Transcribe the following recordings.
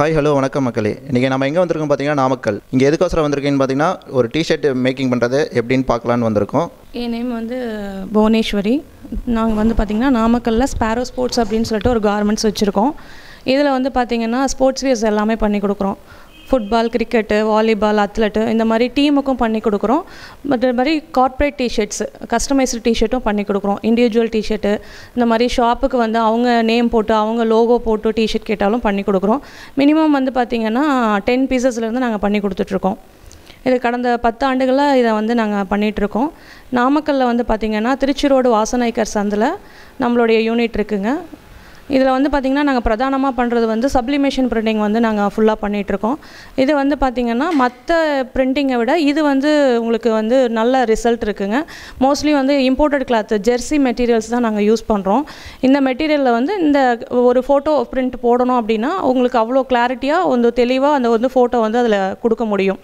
Hi hello வணக்கம் மக்களே இன்றைக்கி நம்ம எங்கே வந்திருக்கோம் பார்த்தீங்கன்னா நாமக்கல் இங்கே எதுக்கோசரம் வந்திருக்கேன்னு பார்த்தீங்கன்னா ஒரு டிஷர்ட் மேக்கிங் பண்ணுறது எப்படின்னு பார்க்கலான்னு வந்திருக்கோம் என் நேம் வந்து புவனேஸ்வரி நாங்கள் வந்து பார்த்திங்கன்னா நாமக்கல்லில் ஸ்பேரோ ஸ்போர்ட்ஸ் அப்படின்னு சொல்லிட்டு ஒரு கார்மெண்ட்ஸ் வச்சுருக்கோம் இதில் வந்து பார்த்திங்கன்னா ஸ்போர்ட்ஸ் வியர்ஸ் எல்லாமே பண்ணி கொடுக்குறோம் ஃபுட்பால் கிரிக்கெட்டு வாலிபால் அத்லெட்டு இந்த மாதிரி டீமுக்கும் பண்ணி கொடுக்குறோம் பட் இது மாதிரி கார்ப்பரேட் டிஷர்ட்ஸ் கஸ்டமைஸ்டு டிஷர்ட்டும் பண்ணி கொடுக்குறோம் இண்டிவிஜுவல் டிஷர்ட்டு இந்த மாதிரி ஷாப்புக்கு வந்து அவங்க நேம் போட்டு அவங்க லோகோ போட்டு டிஷர்ட் கேட்டாலும் பண்ணி கொடுக்குறோம் மினிமம் வந்து பார்த்திங்கன்னா டென் பீசஸ்லேருந்து நாங்கள் பண்ணி கொடுத்துட்ருக்கோம் இது கடந்த பத்து ஆண்டுகளாக இதை வந்து நாங்கள் பண்ணிகிட்ருக்கோம் நாமக்கல்லில் வந்து பார்த்திங்கன்னா திருச்சி ரோடு வாசனைக்கர் சந்தில் நம்மளுடைய யூனிட் இருக்குங்க இதில் வந்து பார்த்திங்கன்னா நாங்கள் பிரதானமாக பண்ணுறது வந்து சப்ளிமேஷன் பிரிண்டிங் வந்து நாங்கள் ஃபுல்லாக பண்ணிகிட்ருக்கோம் இது வந்து பார்த்திங்கன்னா மற்ற பிரிண்டிங்கை விட இது வந்து உங்களுக்கு வந்து நல்ல ரிசல்ட் இருக்குங்க மோஸ்ட்லி வந்து இம்போர்ட்டட் கிளாத் ஜெர்சி மெட்டீரியல்ஸ் தான் நாங்கள் யூஸ் பண்ணுறோம் இந்த மெட்டீரியலில் வந்து இந்த ஒரு ஃபோட்டோ பிரிண்ட் போடணும் அப்படின்னா உங்களுக்கு அவ்வளோ கிளாரிட்டியாக வந்து தெளிவாக அந்த வந்து ஃபோட்டோ வந்து அதில் கொடுக்க முடியும்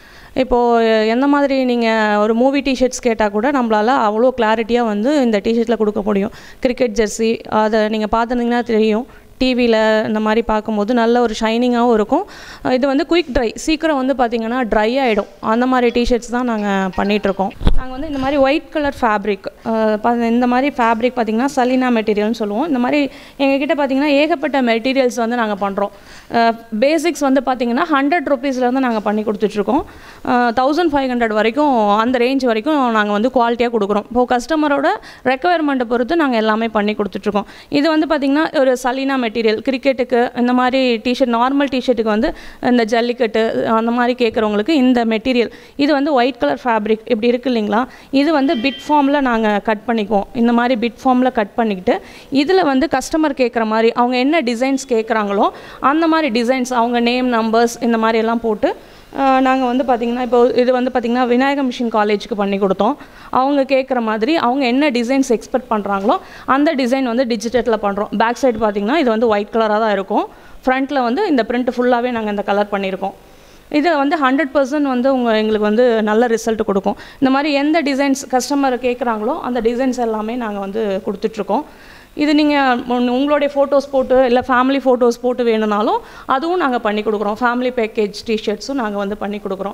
இப்போது எந்த மாதிரி நீங்கள் ஒரு மூவி டிஷர்ட்ஸ் கேட்டால் கூட நம்மளால் அவ்வளோ கிளாரிட்டியாக வந்து இந்த டிஷர்ட்டில் கொடுக்க முடியும் கிரிக்கெட் ஜெர்சி அதை நீங்கள் பார்த்துருந்தீங்கன்னா தெரியும் டிவியில் இந்த மாதிரி பார்க்கும்போது நல்ல ஒரு ஷைனிங்காகவும் இருக்கும் இது வந்து குயிக் ட்ரை சீக்கிரம் வந்து பார்த்திங்கன்னா ட்ரை ஆகிடும் அந்த மாதிரி டிஷர்ட்ஸ் தான் நாங்கள் பண்ணிகிட்ருக்கோம் நாங்கள் வந்து இந்த மாதிரி ஒயிட் கலர் ஃபேப்ரிக் இந்த மாதிரி ஃபேப்ரிக் பார்த்திங்கன்னா சலினா மெட்டீரியல்னு சொல்லுவோம் இந்த மாதிரி எங்ககிட்ட பார்த்திங்கன்னா ஏகப்பட்ட மெட்டீரியல்ஸ் வந்து நாங்கள் பண்ணுறோம் பேசிக்ஸ் வந்து பார்த்திங்கன்னா ஹண்ட்ரட் ருபீஸ்லேருந்து நாங்கள் பண்ணி கொடுத்துட்ருக்கோம் தௌசண்ட் ஃபைவ் ஹண்ட்ரட் வரைக்கும் அந்த ரேஞ்ச் வரைக்கும் நாங்கள் வந்து குவாலிட்டியாக கொடுக்குறோம் இப்போது கஸ்டமரோட ரெக்குவயர்மெண்ட்டை பொறுத்து நாங்கள் எல்லாமே பண்ணி கொடுத்துட்ருக்கோம் இது வந்து பார்த்திங்கன்னா ஒரு சலினா மெட்டீரியல் கிரிக்கெட்டுக்கு இந்த மாதிரி டிஷர்ட் நார்மல் டிஷர்ட்டுக்கு வந்து இந்த ஜல்லிக்கட்டு அந்த மாதிரி கேட்குறவங்களுக்கு இந்த மெட்டீரியல் இது வந்து ஒயிட் கலர் ஃபேப்ரிக் இப்படி இருக்கு இல்லைங்களா இது வந்து பிட் ஃபார்மில் நாங்கள் கட் பண்ணிக்குவோம் இந்த மாதிரி பிட் ஃபார்மில் கட் பண்ணிக்கிட்டு இதில் வந்து கஸ்டமர் கேட்குற மாதிரி அவங்க என்ன டிசைன்ஸ் கேட்குறாங்களோ அந்த மாதிரி டிசைன்ஸ் அவங்க நேம் நம்பர்ஸ் இந்த மாதிரி எல்லாம் போட்டு நாங்கள் வந்து பார்த்திங்கன்னா இப்போ இது வந்து பார்த்திங்கன்னா விநாயக மிஷன் காலேஜுக்கு பண்ணி கொடுத்தோம் அவங்க கேட்குற மாதிரி அவங்க என்ன டிசைன்ஸ் எக்ஸ்பெக்ட் பண்ணுறாங்களோ அந்த டிசைன் வந்து டிஜிட்டலில் பண்ணுறோம் பேக் சைடு பார்த்திங்கன்னா இது வந்து ஒயிட் கலராக தான் இருக்கும் ஃப்ரண்ட்டில் வந்து இந்த பிரிண்ட் ஃபுல்லாகவே நாங்கள் இந்த கலர் பண்ணியிருக்கோம் இது வந்து ஹண்ட்ரட் பர்சன்ட் வந்து உங்கள் எங்களுக்கு வந்து நல்ல ரிசல்ட் கொடுக்கும் இந்த மாதிரி எந்த டிசைன்ஸ் கஸ்டமர் கேட்குறாங்களோ அந்த டிசைன்ஸ் எல்லாமே நாங்கள் வந்து கொடுத்துட்ருக்கோம் இது நீங்கள் உங்களுடைய ஃபோட்டோஸ் போட்டு இல்லை ஃபேமிலி ஃபோட்டோஸ் போட்டு வேணும்னாலும் அதுவும் நாங்கள் பண்ணி கொடுக்குறோம் ஃபேமிலி பேக்கேஜ் டிஷர்ட்ஸும் நாங்கள் வந்து பண்ணி கொடுக்குறோம்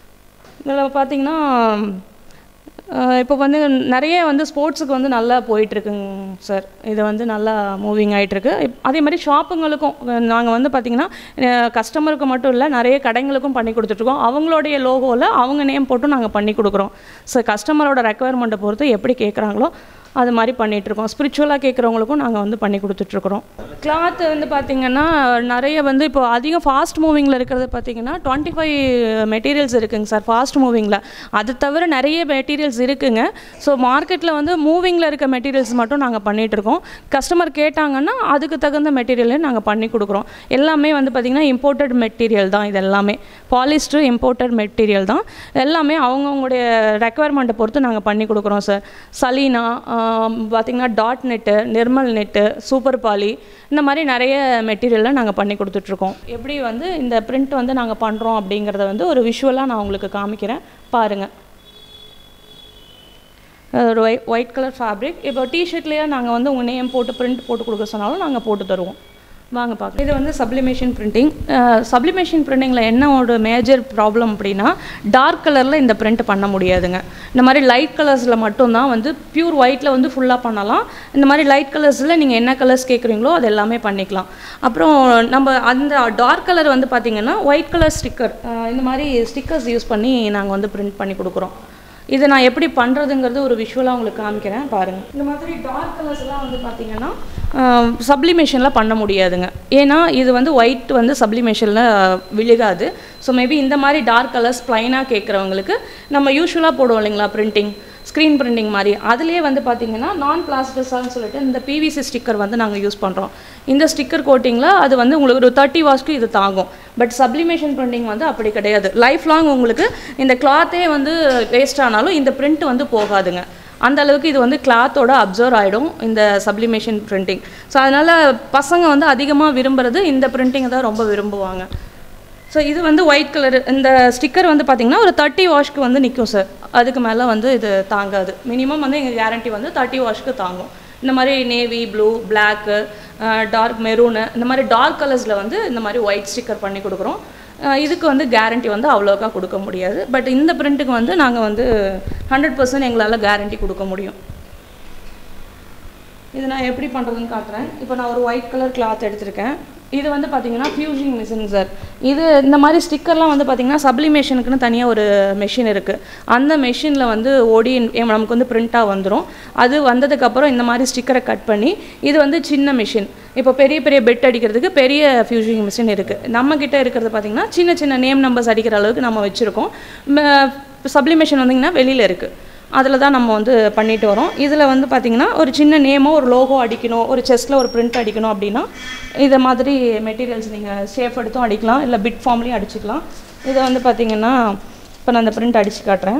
இதில் பார்த்தீங்கன்னா இப்போ வந்து நிறைய வந்து ஸ்போர்ட்ஸுக்கு வந்து நல்லா போயிட்டுருக்குங்க சார் இது வந்து நல்லா மூவிங் ஆகிட்டுருக்கு அதே மாதிரி ஷாப்புங்களுக்கும் நாங்கள் வந்து பார்த்திங்கன்னா கஸ்டமருக்கு மட்டும் இல்லை நிறைய கடைங்களுக்கும் பண்ணி கொடுத்துட்ருக்கோம் அவங்களுடைய லோகோவில் அவங்க நேம் போட்டு நாங்கள் பண்ணி கொடுக்குறோம் ஸோ கஸ்டமரோட ரெக்குவயர்மெண்ட்டை பொறுத்து எப்படி கேட்குறாங்களோ அது மாதிரி பண்ணிகிட்ருக்கோம் ஸ்பிரிச்சுவலாக கேட்குறவங்களுக்கும் நாங்கள் வந்து பண்ணி கொடுத்துட்ருக்குறோம் கிளாத் வந்து பார்த்திங்கன்னா நிறைய வந்து இப்போ அதிகம் ஃபாஸ்ட் மூவிங்கில் இருக்கிறது பார்த்திங்கன்னா டுவெண்ட்டி ஃபைவ் மெட்டீரியல்ஸ் இருக்குங்க சார் ஃபாஸ்ட் மூவிங்கில் அது தவிர நிறைய மெட்டீரியல்ஸ் இருக்குங்க ஸோ மார்க்கெட்டில் வந்து மூவிங்கில் இருக்க மெட்டீரியல்ஸ் மட்டும் நாங்கள் பண்ணிகிட்ருக்கோம் கஸ்டமர் கேட்டாங்கன்னா அதுக்கு தகுந்த மெட்டீரியலே நாங்கள் பண்ணி கொடுக்குறோம் எல்லாமே வந்து பார்த்திங்கன்னா இம்போர்ட்டட் மெட்டீரியல் தான் இது எல்லாமே பாலிஸ்டர் இம்போர்ட்டட் மெட்டீரியல் தான் எல்லாமே அவங்கவுங்களுடைய ரெக்குவயர்மெண்ட்டை பொறுத்து நாங்கள் பண்ணி கொடுக்குறோம் சார் சலீனா பார்த்திங்கன்னா dot net Nirmal net super poly இந்த மாதிரி நிறைய மெட்டீரியலில் நாங்கள் பண்ணி கொடுத்துட்ருக்கோம் எப்படி வந்து இந்த பிரிண்ட் வந்து நாங்கள் பண்ணுறோம் அப்படிங்கிறத வந்து ஒரு விஷுவலாக நான் உங்களுக்கு காமிக்கிறேன் பாருங்கள் ஒரு ஒய் ஒயிட் கலர் ஃபேப்ரிக் இப்போ டிஷர்ட்லேயே நாங்கள் வந்து உங்கள் நேம் போட்டு பிரிண்ட் போட்டு கொடுக்க சொன்னாலும் நாங்கள் போட்டு தருவோம் வாங்க பார்க்கலாம் இது வந்து சப்ளிமேஷன் பிரிண்டிங் சப்ளிமேஷன் பிரிண்டிங்கில் என்ன ஒரு மேஜர் ப்ராப்ளம் அப்படின்னா டார்க் கலரில் இந்த பிரிண்ட் பண்ண முடியாதுங்க இந்த மாதிரி லைட் கலர்ஸில் மட்டும்தான் வந்து பியூர் ஒயிட்டில் வந்து ஃபுல்லாக பண்ணலாம் இந்த மாதிரி லைட் கலர்ஸில் நீங்கள் என்ன கலர்ஸ் கேட்குறீங்களோ அது எல்லாமே பண்ணிக்கலாம் அப்புறம் நம்ம அந்த டார்க் கலர் வந்து பார்த்திங்கன்னா ஒயிட் கலர் ஸ்டிக்கர் இந்த மாதிரி ஸ்டிக்கர்ஸ் யூஸ் பண்ணி நாங்கள் வந்து பிரிண்ட் பண்ணி கொடுக்குறோம் இதை நான் எப்படி பண்ணுறதுங்கிறது ஒரு விஷுவலாக உங்களுக்கு காமிக்கிறேன் பாருங்கள் இந்த மாதிரி டார்க் கலர்ஸ்லாம் வந்து பார்த்தீங்கன்னா சப்ளிமேஷனில் பண்ண முடியாதுங்க ஏன்னா இது வந்து ஒயிட் வந்து சப்ளிமேஷனில் விழுகாது ஸோ மேபி இந்த மாதிரி டார்க் கலர்ஸ் ப்ளைனாக கேட்குறவங்களுக்கு நம்ம யூஸ்வலாக போடுவோம் இல்லைங்களா பிரிண்டிங் ஸ்க்ரீன் பிரிண்டிங் மாதிரி அதுலேயே வந்து பார்த்திங்கன்னா நான் பிளாஸ்டிக்ஸான்னு சொல்லிட்டு இந்த பிவிசி ஸ்டிக்கர் வந்து நாங்கள் யூஸ் பண்ணுறோம் இந்த ஸ்டிக்கர் கோட்டிங்கில் அது வந்து உங்களுக்கு ஒரு தேர்ட்டி வாஷ்க்கு இது தாங்கும் பட் சப்ளிமேஷன் பிரிண்டிங் வந்து அப்படி கிடையாது லைஃப் லாங் உங்களுக்கு இந்த கிளாத்தே வந்து வேஸ்ட் ஆனாலும் இந்த பிரிண்ட் வந்து போகாதுங்க அந்த அளவுக்கு இது வந்து கிளாத்தோட அப்சர்வ் ஆகிடும் இந்த சப்ளிமேஷன் பிரிண்டிங் ஸோ அதனால் பசங்க வந்து அதிகமாக விரும்புகிறது இந்த பிரிண்டிங்கை தான் ரொம்ப விரும்புவாங்க ஸோ இது வந்து ஒயிட் கலர் இந்த ஸ்டிக்கர் வந்து பார்த்திங்கன்னா ஒரு தேர்ட்டி வாஷ்க்கு வந்து நிற்கும் சார் அதுக்கு மேலே வந்து இது தாங்காது மினிமம் வந்து எங்கள் கேரண்டி வந்து தேர்ட்டி வாஷ்க்கு தாங்கும் இந்த மாதிரி navy blue black dark maroon இந்த மாதிரி டார்க் கலர்ஸில் வந்து இந்த மாதிரி ஒயிட் ஸ்டிக்கர் பண்ணி கொடுக்குறோம் அஹ் இதுக்கு வந்து கேரண்டி வந்து அவ்வளோக்கா கொடுக்க முடியாது பட் இந்த பிரிண்ட்டுக்கு வந்து நாங்கள் வந்து ஹண்ட்ரட் பர்சன்ட் எங்களால் கேரண்டி கொடுக்க முடியும் இது நான் எப்படி பண்ணுறதுன்னு காட்டுறேன் இப்போ நான் ஒரு ஒயிட் கலர் கிளாத் எடுத்திருக்கேன் இது வந்து பார்த்தீங்கன்னா ஃபியூசிங் மிஷின் சார் இது இந்த மாதிரி ஸ்டிக்கர்லாம் வந்து பார்த்தீங்கன்னா சப்ளிமேஷனுக்குன்னு தனியாக ஒரு மெஷின் இருக்குது அந்த மெஷினில் வந்து ஓடி எம் நமக்கு வந்து பிரிண்ட்டாக வந்துடும் அது வந்ததுக்கப்புறம் இந்த மாதிரி ஸ்டிக்கரை கட் பண்ணி இது வந்து சின்ன மிஷின் இப்போ பெரிய பெரிய பெட் அடிக்கிறதுக்கு பெரிய ஃபியூசிங் மிஷின் இருக்குது நம்ம கிட்ட இருக்கிறது பார்த்தீங்கன்னா சின்ன சின்ன நேம் நம்பர்ஸ் அடிக்கிற அளவுக்கு நம்ம வச்சுருக்கோம் சப்ளிமேஷன் வந்தீங்கன்னா வெளியில் இருக்குது அதில் தான் நம்ம வந்து பண்ணிட்டு வரோம் இதில் வந்து பார்த்திங்கன்னா ஒரு சின்ன நேமோ ஒரு லோகோ அடிக்கணும் ஒரு செஸ்ட்டில் ஒரு பிரிண்ட் அடிக்கணும் அப்படின்னா இதை மாதிரி மெட்டீரியல்ஸ் நீங்கள் ஷேப் எடுத்தும் அடிக்கலாம் இல்லை பிட் ஃபார்ம்லேயும் அடிச்சுக்கலாம் இதை வந்து பார்த்திங்கன்னா இப்போ நான் அந்த பிரிண்ட் அடித்து காட்டுறேன்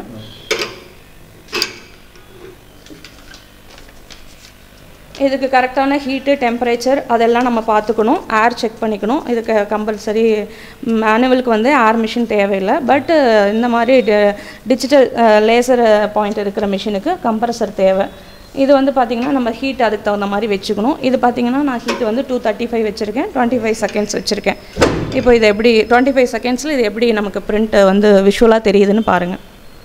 இதுக்கு கரெக்டான ஹீட்டு டெம்பரேச்சர் அதெல்லாம் நம்ம பார்த்துக்கணும் ஏர் செக் பண்ணிக்கணும் இதுக்கு கம்பல்சரி மேனுவலுக்கு வந்து ஏர் மிஷின் தேவையில்லை பட் இந்த மாதிரி டிஜிட்டல் லேசர் பாயிண்ட் இருக்கிற மிஷினுக்கு கம்ப்ரஸர் தேவை இது வந்து பார்த்திங்கன்னா நம்ம ஹீட் அதுக்கு தகுந்த மாதிரி வச்சுக்கணும் இது பார்த்திங்கன்னா நான் ஹீட் வந்து டூ தேர்ட்டி ஃபைவ் வச்சுருக்கேன் டுவெண்ட்டி ஃபைவ் செகண்ட்ஸ் வச்சுருக்கேன் இப்போ இது எப்படி டுவெண்ட்டி ஃபைவ் செகண்ட்ஸில் இது எப்படி நமக்கு பிரிண்ட் வந்து விஷுவலாக தெரியுதுன்னு பாருங்கள்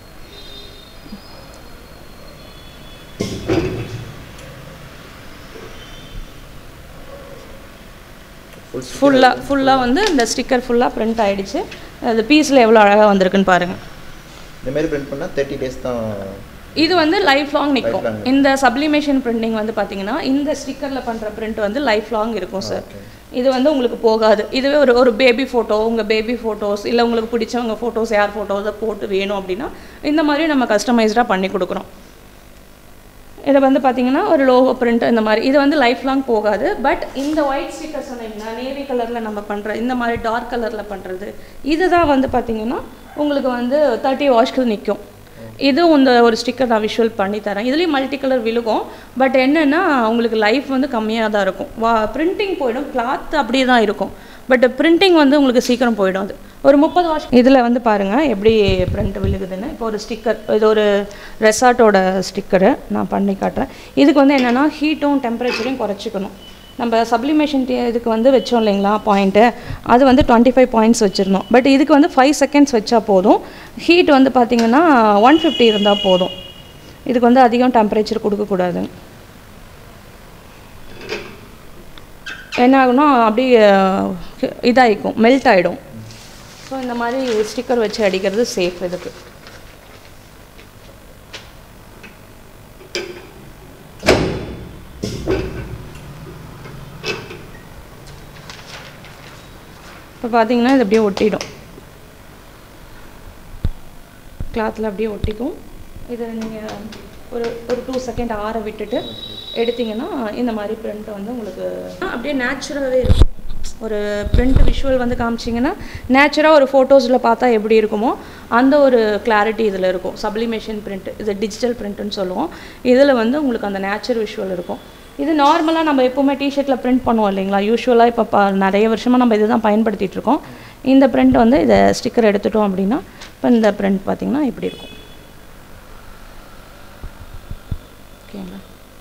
ஃபுல்லாக ஃபுல்லாக வந்து இந்த ஸ்டிக்கர் ஃபுல்லாக பிரிண்ட் ஆகிடுச்சு அது பீஸில் எவ்வளோ அழகாக வந்திருக்குன்னு பாருங்கள் இந்த மாதிரி பிரிண்ட் பண்ணால் தேர்ட்டி டேஸ் தான் இது வந்து லைஃப் லாங் நிற்கும் Lifelong. இந்த சப்ளிமேஷன் பிரிண்டிங் வந்து பார்த்தீங்கன்னா இந்த ஸ்டிக்கரில் பண்ணுற பிரிண்ட் வந்து லைஃப் லாங் இருக்கும் சார் இது வந்து உங்களுக்கு போகாது இதுவே ஒரு ஒரு பேபி ஃபோட்டோ உங்கள் பேபி ஃபோட்டோஸ் இல்லை உங்களுக்கு பிடிச்சவங்க ஃபோட்டோஸ் யார் ஃபோட்டோஸை போட்டு வேணும் அப்படின்னா இந்த மாதிரி நம்ம கஸ்டமைஸ்டாக பண்ணி கொடுக்குறோம் இதை வந்து பார்த்தீங்கன்னா ஒரு லோகோ பிரிண்ட் இந்த மாதிரி இது வந்து லைஃப் லாங் போகாது பட் இந்த ஒயிட் ஸ்டிக்கர் சொன்னீங்கன்னா நேவி கலரில் நம்ம பண்ணுற இந்த மாதிரி டார்க் கலரில் பண்ணுறது இதுதான் வந்து பார்த்தீங்கன்னா உங்களுக்கு வந்து தேர்ட்டி வாஷ்க்கு நிற்கும் இதுவும் இந்த ஒரு ஸ்டிக்கர் நான் விஷுவல் பண்ணி தரேன் இதுலேயும் மல்டி கலர் விழுகும் பட் என்னென்னா உங்களுக்கு லைஃப் வந்து கம்மியாக தான் இருக்கும் வா பிரிண்டிங் போயிடும் கிளாத் அப்படியே தான் இருக்கும் பட் பிரிண்டிங் வந்து உங்களுக்கு சீக்கிரம் போயிடும் அது ஒரு முப்பது வாஷ் இதில் வந்து பாருங்கள் எப்படி பிரிண்ட் விழுகுதுன்னு இப்போ ஒரு ஸ்டிக்கர் இது ஒரு ரெசார்ட்டோட ஸ்டிக்கரு நான் பண்ணி காட்டுறேன் இதுக்கு வந்து என்னென்னா ஹீட்டும் டெம்பரேச்சரையும் குறைச்சிக்கணும் நம்ம சப்ளிமேஷன் இதுக்கு வந்து வச்சோம் இல்லைங்களா பாயிண்ட்டு அது வந்து டுவெண்ட்டி ஃபைவ் பாயிண்ட்ஸ் வச்சுருந்தோம் பட் இதுக்கு வந்து ஃபைவ் செகண்ட்ஸ் வச்சா போதும் ஹீட் வந்து பார்த்திங்கன்னா ஒன் ஃபிஃப்டி இருந்தால் போதும் இதுக்கு வந்து அதிகம் டெம்பரேச்சர் கொடுக்கக்கூடாது என்ன ஆகும்னா அப்படியே இதாகிக்கும் மெல்ட் ஆகிடும் ஸோ இந்த மாதிரி ஸ்டிக்கர் வச்சு அடிக்கிறது சேஃப் இதுக்கு இப்போ பார்த்தீங்கன்னா இது அப்படியே ஒட்டிடும் கிளாத்தில் அப்படியே ஒட்டிக்கும் இதை நீங்கள் ஒரு ஒரு டூ செகண்ட் ஆற விட்டுட்டு எடுத்தீங்கன்னா இந்த மாதிரி பிரிண்ட் வந்து உங்களுக்கு அப்படியே நேச்சுரலாகவே இருக்கும் ஒரு பிரிண்ட் விஷுவல் வந்து காமிச்சிங்கன்னா நேச்சுராக ஒரு ஃபோட்டோஸில் பார்த்தா எப்படி இருக்குமோ அந்த ஒரு கிளாரிட்டி இதில் இருக்கும் சப்ளிமேஷன் பிரிண்ட் இது டிஜிட்டல் பிரிண்ட்டுன்னு சொல்லுவோம் இதில் வந்து உங்களுக்கு அந்த நேச்சுரல் விஷுவல் இருக்கும் இது நார்மலாக நம்ம எப்போவுமே டிஷர்ட்டில் பிரிண்ட் பண்ணுவோம் இல்லைங்களா யூஸ்வலாக இப்போ ப நிறைய வருஷமாக நம்ம இதுதான் பயன்படுத்திட்டு இருக்கோம் இந்த பிரிண்ட் வந்து இதை ஸ்டிக்கர் எடுத்துட்டோம் அப்படின்னா இப்போ இந்த பிரிண்ட் பார்த்திங்கன்னா இப்படி இருக்கும் ஓகேங்களா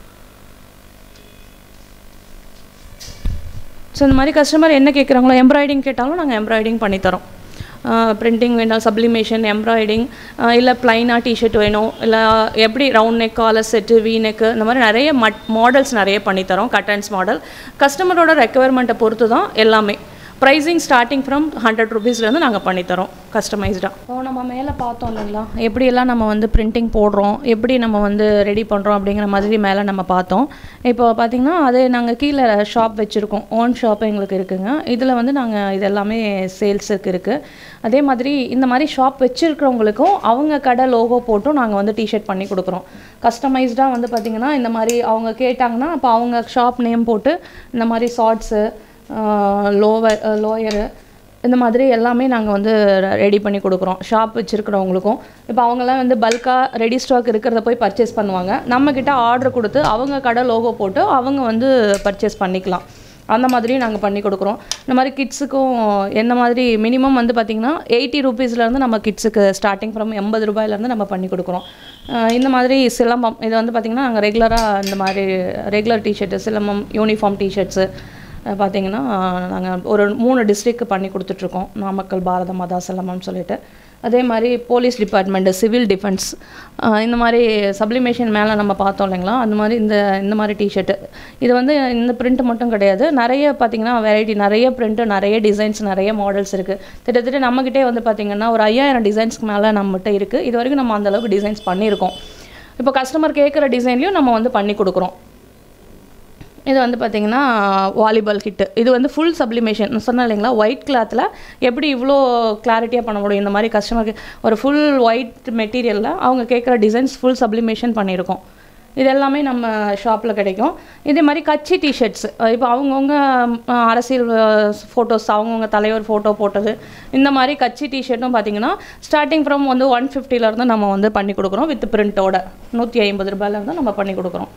ஸோ இந்த மாதிரி கஸ்டமர் என்ன கேட்குறாங்களோ எம்ப்ராய்டிங் கேட்டாலும் நாங்கள் எம்ப்ராய்டிங் பண்ணித்தரோம் பிரிண்டிங் வேண்டாம் சப்ளிமேஷன் எம்ப்ராய்டிங் இல்லை ப்ளைனாக டிஷர்ட் வேணும் இல்லை எப்படி round neck collar set V neck இந்த மாதிரி நிறைய மட் மாடல்ஸ் நிறைய பண்ணித்தரோம் கட்டன்ஸ் மாடல் கஸ்டமரோட ரெக்குவயர்மெண்ட்டை பொறுத்து தான் எல்லாமே ப்ரைஸிங் ஸ்டார்டிங் ஃப்ரம் ஹண்ட்ரட் ருபீஸ்லேருந்து நாங்கள் பண்ணித்தரோம் கஸ்டமைஸ்டாக இப்போ நம்ம மேலே பார்த்தோம் இல்லைங்களா எப்படியெல்லாம் நம்ம வந்து பிரிண்டிங் போடுறோம் எப்படி நம்ம வந்து ரெடி பண்ணுறோம் அப்படிங்கிற மாதிரி மேலே நம்ம பார்த்தோம் இப்போ பார்த்திங்கன்னா அது நாங்கள் கீழே ஷாப் வச்சுருக்கோம் ஓன் ஷாப் எங்களுக்கு இருக்குங்க இதில் வந்து நாங்கள் இது எல்லாமே சேல்ஸுக்கு இருக்குது அதே மாதிரி இந்த மாதிரி ஷாப் வச்சுருக்கிறவங்களுக்கும் அவங்க கடை லோகோ போட்டும் நாங்கள் வந்து டிஷர்ட் பண்ணி கொடுக்குறோம் கஸ்டமைஸ்டாக வந்து பார்த்திங்கன்னா இந்த மாதிரி அவங்க கேட்டாங்கன்னா அப்போ அவங்க ஷாப் நேம் போட்டு இந்த மாதிரி ஷார்ட்ஸு லோவர் லோயரு இந்த மாதிரி எல்லாமே நாங்கள் வந்து ரெடி பண்ணி கொடுக்குறோம் ஷாப் வச்சுருக்கிறவங்களுக்கும் இப்போ அவங்கெல்லாம் வந்து பல்காக ரெடி ஸ்டாக் இருக்கிறத போய் பர்ச்சேஸ் பண்ணுவாங்க நம்மக்கிட்ட ஆர்டர் கொடுத்து அவங்க கடை லோகோ போட்டு அவங்க வந்து பர்ச்சேஸ் பண்ணிக்கலாம் அந்த மாதிரியும் நாங்கள் பண்ணி கொடுக்குறோம் இந்த மாதிரி கிட்ஸுக்கும் என்ன மாதிரி மினிமம் வந்து பார்த்திங்கன்னா எயிட்டி ருபீஸ்லேருந்து நம்ம கிட்ஸுக்கு ஸ்டார்டிங் ஃப்ரம் எண்பது ரூபாயிலேருந்து நம்ம பண்ணி கொடுக்குறோம் அஹ் இந்த மாதிரி சிலம்பம் இது வந்து பார்த்திங்கன்னா நாங்கள் ரெகுலராக இந்த மாதிரி ரெகுலர் டிஷர்ட்டு சிலம்பம் யூனிஃபார்ம் டிஷர்ட்ஸு பார்த்தீங்கன்னா நாங்கள் ஒரு மூணு டிஸ்ட்ரிக்ட் பண்ணி கொடுத்துட்ருக்கோம் நாமக்கல் பாரத மாதா சிலம்பம்னு சொல்லிட்டு அதே மாதிரி போலீஸ் டிபார்ட்மெண்ட்டு சிவில் டிஃபென்ஸ் இந்த மாதிரி சப்ளிமேஷன் மேலே நம்ம பார்த்தோம் இல்லைங்களா அந்த மாதிரி இந்த இந்த மாதிரி டிஷர்ட்டு இது வந்து இந்த பிரிண்ட் மட்டும் கிடையாது நிறைய பார்த்தீங்கன்னா வெரைட்டி நிறைய பிரிண்ட்டு நிறைய டிசைன்ஸ் நிறைய மாடல்ஸ் இருக்குது கிட்டத்தட்ட நம்மக்கிட்டே வந்து பார்த்திங்கன்னா ஒரு ஐயாயிரம் டிசைன்ஸ்க்கு மேலே நம்மகிட்ட இருக்குது இது வரைக்கும் நம்ம அந்த அளவுக்கு டிசைன்ஸ் பண்ணியிருக்கோம் இப்போ கஸ்டமர் கேட்குற டிசைன்லையும் நம்ம வந்து பண்ணி கொடுக்குறோம் இது வந்து பார்த்திங்கன்னா வாலிபால் கிட்டு இது வந்து ஃபுல் சப்ளிமேஷன் நான் சொன்னேன் இல்லைங்களா ஒயிட் கிளாத்தில் எப்படி இவ்வளோ கிளாரிட்டியாக பண்ண முடியும் இந்த மாதிரி கஸ்டமருக்கு ஒரு ஃபுல் ஒயிட் மெட்டீரியலில் அவங்க கேட்குற டிசைன்ஸ் ஃபுல் சப்ளிமேஷன் பண்ணியிருக்கோம் இது எல்லாமே நம்ம ஷாப்பில் கிடைக்கும் இதே மாதிரி கட்சி டிஷர்ட்ஸ் இப்போ அவங்கவுங்க அஹ், அரசியல் ஃபோட்டோஸ் அவங்கவுங்க தலைவர் ஃபோட்டோ போட்டது இந்த மாதிரி கட்சி டிஷர்ட்டும் பார்த்தீங்கன்னா ஸ்டார்டிங் ஃப்ரம் வந்து ஒன் ஃபிஃப்டிலேருந்து நம்ம வந்து பண்ணி கொடுக்குறோம் வித் பிரிண்ட்டோட நூற்றி ஐம்பது ரூபாயிலேருந்து நம்ம பண்ணி கொடுக்குறோம்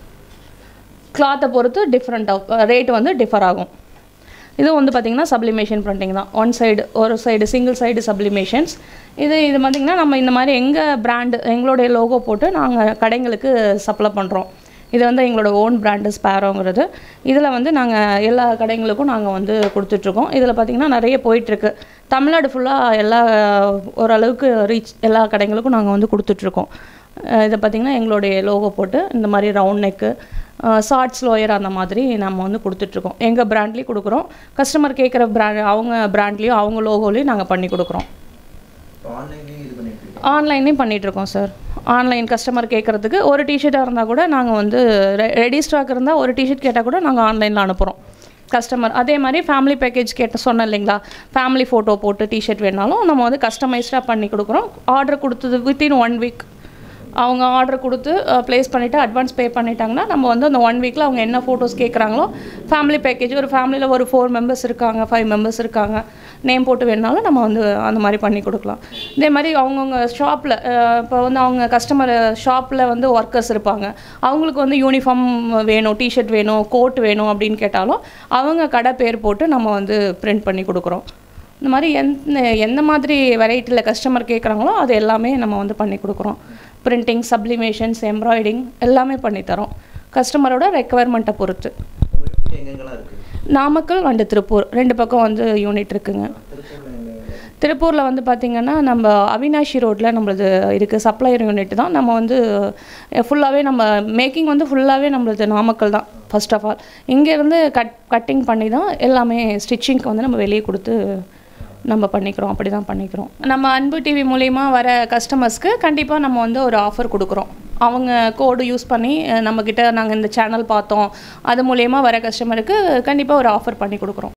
கிளாத்தை பொறுத்து டிஃப்ரெண்ட் ரேட் வந்து டிஃபர் ஆகும் இது வந்து பார்த்திங்கன்னா சப்ளிமேஷன் பிரிண்டிங் தான் ஒன் சைடு ஒரு சைடு சிங்கிள் சைடு சப்ளிமேஷன்ஸ் இது இது பார்த்திங்கன்னா நம்ம இந்த மாதிரி எங்கள் பிராண்டு எங்களுடைய லோகோ போட்டு நாங்கள் கடைங்களுக்கு சப்ளை பண்ணுறோம் இது வந்து எங்களோட ஓன் பிராண்டு ஸ்பேரோங்கிறது இதில் வந்து நாங்கள் எல்லா கடைங்களுக்கும் நாங்கள் வந்து கொடுத்துட்ருக்கோம் இதில் பார்த்திங்கன்னா நிறைய போயிட்டுருக்கு தமிழ்நாடு ஃபுல்லாக எல்லா ஓரளவுக்கு ரீச் எல்லா கடைங்களுக்கும் நாங்கள் வந்து கொடுத்துட்ருக்கோம் அஹ் இதை பார்த்திங்கன்னா எங்களுடைய லோகோ போட்டு இந்த மாதிரி ரவுண்ட் நெக்கு ஷார்ட்ஸ் லோயர் அந்த மாதிரி நம்ம வந்து கொடுத்துட்ருக்கோம் எங்கள் பிராண்ட்லேயும் கொடுக்குறோம் கஸ்டமர் கேட்குற பிராண்ட் அவங்க பிராண்ட்லேயும் அவங்க லோகோலையும் நாங்கள் பண்ணி கொடுக்குறோம் ஆன்லைன்லேயும் இது பண்ணிட்டு இருக்கோம் ஆன்லைன்லேயும் பண்ணிகிட்ருக்கோம் சார் ஆன்லைன் கஸ்டமர் கேட்குறதுக்கு ஒரு டிஷர்ட்டாக இருந்தால் கூட நாங்கள் வந்து ரெடி ஸ்டாக் இருந்தால் ஒரு டிஷர்ட் கேட்டால் கூட நாங்கள் ஆன்லைனில் அனுப்புகிறோம் கஸ்டமர் அதே மாதிரி ஃபேமிலி பேக்கேஜ் கேட்ட சொன்னேன் இல்லைங்களா ஃபேமிலி ஃபோட்டோ போட்டு டிஷர்ட் வேணாலும் நம்ம வந்து கஸ்டமைஸ்டாக பண்ணி கொடுக்குறோம் ஆர்டர் கொடுத்தது வித்தின் ஒன் வீக் அவங்க ஆர்டர் கொடுத்து ப்ளேஸ் பண்ணிவிட்டு அட்வான்ஸ் பே பண்ணிட்டாங்கன்னா நம்ம வந்து அந்த ஒன் வீக்கில் அவங்க என்ன ஃபோட்டோஸ் கேட்குறாங்களோ ஃபேமிலி பேக்கேஜ் ஒரு ஃபேமிலியில் ஒரு ஃபோர் மெம்பர்ஸ் இருக்காங்க ஃபைவ் மெம்பர்ஸ் இருக்காங்க நேம் போட்டு வேணாலும் நம்ம வந்து அந்த மாதிரி பண்ணி கொடுக்கலாம் இதே மாதிரி அவங்கவுங்க ஷாப்பில் இப்போ வந்து அவங்க கஸ்டமர் ஷாப்பில் வந்து ஒர்க்கர்ஸ் இருப்பாங்க அவங்களுக்கு வந்து யூனிஃபார்ம் வேணும் டிஷர்ட் வேணும் கோட் வேணும் அப்படின்னு கேட்டாலும் அவங்க கடை பேர் போட்டு நம்ம வந்து பிரிண்ட் பண்ணி கொடுக்குறோம் இந்த மாதிரி எந்த எந்த மாதிரி வெரைட்டியில் கஸ்டமர் கேட்குறாங்களோ அது எல்லாமே நம்ம வந்து பண்ணி கொடுக்குறோம் பிரிண்டிங் சப்ளிமேஷன்ஸ் எம்ப்ராய்டிங் எல்லாமே பண்ணித்தரோம் கஸ்டமரோட ரெக்குவயர்மெண்ட்டை பொறுத்து உங்கள் யூனிட் எங்கெங்கெல்லாம் இருக்குது நாமக்கல் அண்டு திருப்பூர் ரெண்டு பக்கம் வந்து யூனிட் இருக்குங்க திருப்பூரில் எங்க திருப்பூரில் வந்து பார்த்திங்கன்னா நம்ம அவினாஷி ரோட்டில் நம்மளது இருக்குது சப்ளையர் யூனிட் தான் நம்ம வந்து ஃபுல்லாகவே நம்ம மேக்கிங் வந்து ஃபுல்லாகவே நம்மளது நாமக்கல் தான் ஃபர்ஸ்ட் ஆஃப் ஆல் இங்கேருந்து கட் கட்டிங் பண்ணி தான் எல்லாமே ஸ்டிச்சிங்க்கு வந்து நம்ம வெளியே கொடுத்து நம்ம பண்ணிக்கிறோம் அப்படி தான் பண்ணிக்கிறோம் நம்ம அன்பு டிவி மூலிமா வர கஸ்டமர்ஸ்க்கு கண்டிப்பாக நம்ம வந்து ஒரு ஆஃபர் கொடுக்குறோம் அவங்க கோடு யூஸ் பண்ணி அஹ், நம்மக்கிட்ட நாங்கள் இந்த சேனல் பார்த்தோம் அது மூலயமா வர கஸ்டமருக்கு கண்டிப்பாக ஒரு ஆஃபர் பண்ணி கொடுக்குறோம்